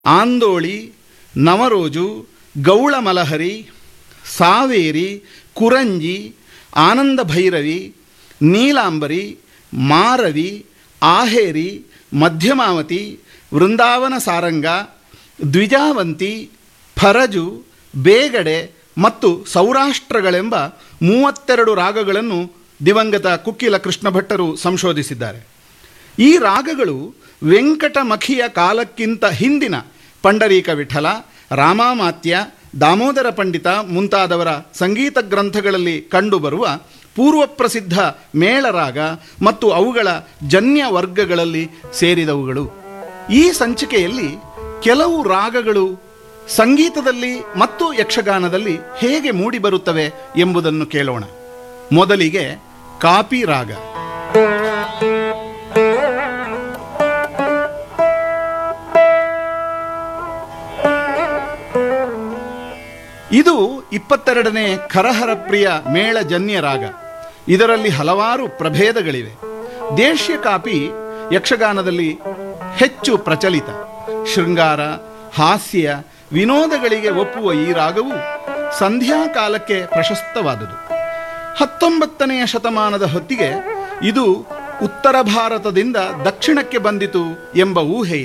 ಆಂದೋಳಿ ನವರೋಜು ಗೌಳ ಮಲಹರಿ ಸಾವೇರಿ ಕುರಂಜಿ ಆನಂದ ಭೈರವಿ ನೀಲಾಂಬರಿ ಮಾರವಿ ಆಹೇರಿ ಮಧ್ಯಮಾವತಿ ವೃಂದಾವನ ಸಾರಂಗ ದ್ವಿಜಾವಂತಿ ಫರಜು ಬೇಗಡೆ ಮತ್ತು ಸೌರಾಷ್ಟ್ರಗಳೆಂಬ ಮೂವತ್ತೆರಡು ರಾಗಗಳನ್ನು ದಿವಂಗತ ಕುಕ್ಕಿಲ ಕೃಷ್ಣ ಭಟ್ಟರು ಸಂಶೋಧಿಸಿದ್ದಾರೆ ಈ ರಾಗಗಳು ವೆಂಕಟಮಖಿಯ ಕಾಲಕ್ಕಿಂತ ಹಿಂದಿನ ಪಂಡರೀಕ ವಿಠಲ ರಾಮಾಮಾತ್ಯ ದಾಮೋದರ ಪಂಡಿತ ಮುಂತಾದವರ ಸಂಗೀತ ಗ್ರಂಥಗಳಲ್ಲಿ ಕಂಡುಬರುವ ಪೂರ್ವಪ್ರಸಿದ್ಧ ಮೇಳರಾಗ ಮತ್ತು ಅವುಗಳ ಜನ್ಯ ವರ್ಗಗಳಲ್ಲಿ ಸೇರಿದವುಗಳು ಈ ಸಂಚಿಕೆಯಲ್ಲಿ ಕೆಲವು ರಾಗಗಳು ಸಂಗೀತದಲ್ಲಿ ಮತ್ತು ಯಕ್ಷಗಾನದಲ್ಲಿ ಹೇಗೆ ಮೂಡಿಬರುತ್ತವೆ ಎಂಬುದನ್ನು ಕೇಳೋಣ ಮೊದಲಿಗೆ ಕಾಪಿ ರಾಗ ಇದು ಇಪ್ಪತ್ತೆರಡನೇ ಖರಹರ ಪ್ರಿಯ ಮೇಳಜನ್ಯ ರಾಗ ಇದರಲ್ಲಿ ಹಲವಾರು ಪ್ರಭೇದಗಳಿವೆ ದೇಶ್ಯ ಕಾಪಿ ಯಕ್ಷಗಾನದಲ್ಲಿ ಹೆಚ್ಚು ಪ್ರಚಲಿತ ಶೃಂಗಾರ ಹಾಸ್ಯ ವಿನೋದಗಳಿಗೆ ಒಪ್ಪುವ ಈ ರಾಗವು ಸಂಧ್ಯಾಕಾಲಕ್ಕೆ ಪ್ರಶಸ್ತವಾದುದು ಹತ್ತೊಂಬತ್ತನೆಯ ಶತಮಾನದ ಹೊತ್ತಿಗೆ ಇದು ಉತ್ತರ ಭಾರತದಿಂದ ದಕ್ಷಿಣಕ್ಕೆ ಬಂದಿತು ಎಂಬ ಊಹೆ